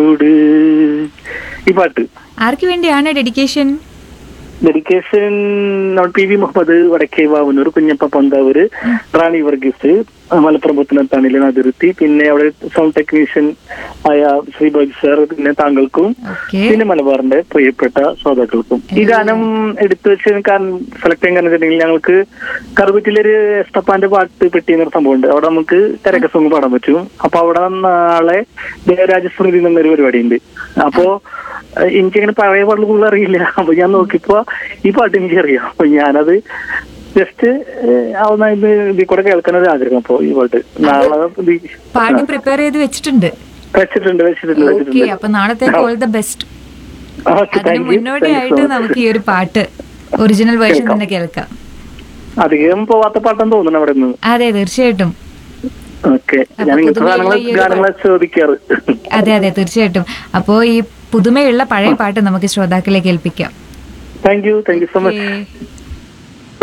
ചൂട് ഈ പാട്ട് ആർക്ക് വേണ്ടിയാണ് ഡെഡിക്കേഷൻ ഡെഡിക്കേഷൻ നമ്മൾ പി വി മുഹമ്മദ് വടക്കേ വാവനൂർ കുഞ്ഞപ്പ പന്താവൂര് റാണി വർഗീസ് മലപ്പുറം പുത്തനത്താണിലെ അതിർത്തി പിന്നെ അവിടെ സൗണ്ട് ടെക്നീഷ്യൻ ആയ ശ്രീ ബോജ് സാർ പിന്നെ താങ്കൾക്കും ഓക്കെ പിന്നെ മലബാറിന്റെ പ്രിയപ്പെട്ട ശ്രോതാക്കൾക്കും ഈ ഗാനം എടുത്തു വെച്ച് കാരണം സെലക്ട് ചെയ്യാൻ കാരണം വെച്ചിട്ടുണ്ടെങ്കിൽ ഞങ്ങൾക്ക് കറുകുറ്റിലൊരു എസ്തപ്പാന്റെ പാട്ട് പെട്ടി എന്നൊരു സംഭവമുണ്ട് അവിടെ നമുക്ക് കരക സോങ് പാടാൻ പറ്റും അപ്പൊ അവിടെ നാളെ ദേവരാജസ്മൃതി എന്നൊരു പരിപാടി ഉണ്ട് അപ്പോ ഏഹ്, എനിക്കങ്ങനെ പഴയ പാട്ടുകൾ കൂടുതൽ അറിയില്ല അപ്പൊ ഞാൻ നോക്കിയപ്പോ ഈ പാട്ട് എനിക്കറിയാം അപ്പൊ ഞാനത് ജസ്റ്റ് ആവുന്ന ഇത് ഇതിൽ കൂടെ കേൾക്കാൻ ഒരു ആഗ്രഹം അപ്പൊ ഈ പാട്ട് നാളെ ഇത് പാട്ട് പ്രിപ്പയർ ചെയ്ത് വെച്ചിട്ടുണ്ട് വെച്ചിട്ടുണ്ട് വെച്ചിട്ടുണ്ട് ഓക്കെ വെച്ചിട്ടുണ്ട് അപ്പൊ നാളത്തേക്ക് ഓൾ ദ ബെസ്റ്റ് ഓക്കെ അതിന് താങ്ക് യു മുന്നോടിയായിട്ട് നമുക്ക് ഈ ഒരു പാട്ട് ഒറിജിനൽ വേർഷൻ തന്നെ കേൾക്കാം അധികം പോവാത്ത പാട്ടെന്ന് തോന്നുന്നു അവിടെ നിന്ന് അതെ തീർച്ചയായിട്ടും ഓക്കെ അപ്പൊ ഞാൻ ഇങ്ങനത്തെ പുതുമയുള്ള സാധനങ്ങൾ ഈ ഒരു ഗാനങ്ങളെ ചോദിക്കാറ് അതെ അതെ തീർച്ചയായിട്ടും അപ്പോ ഈ പുതുമയുള്ള പഴയ പാട്ട് നമുക്ക് ശ്രോതാക്കളെ കേൾപ്പിക്കാം thank you thank you so much Okay.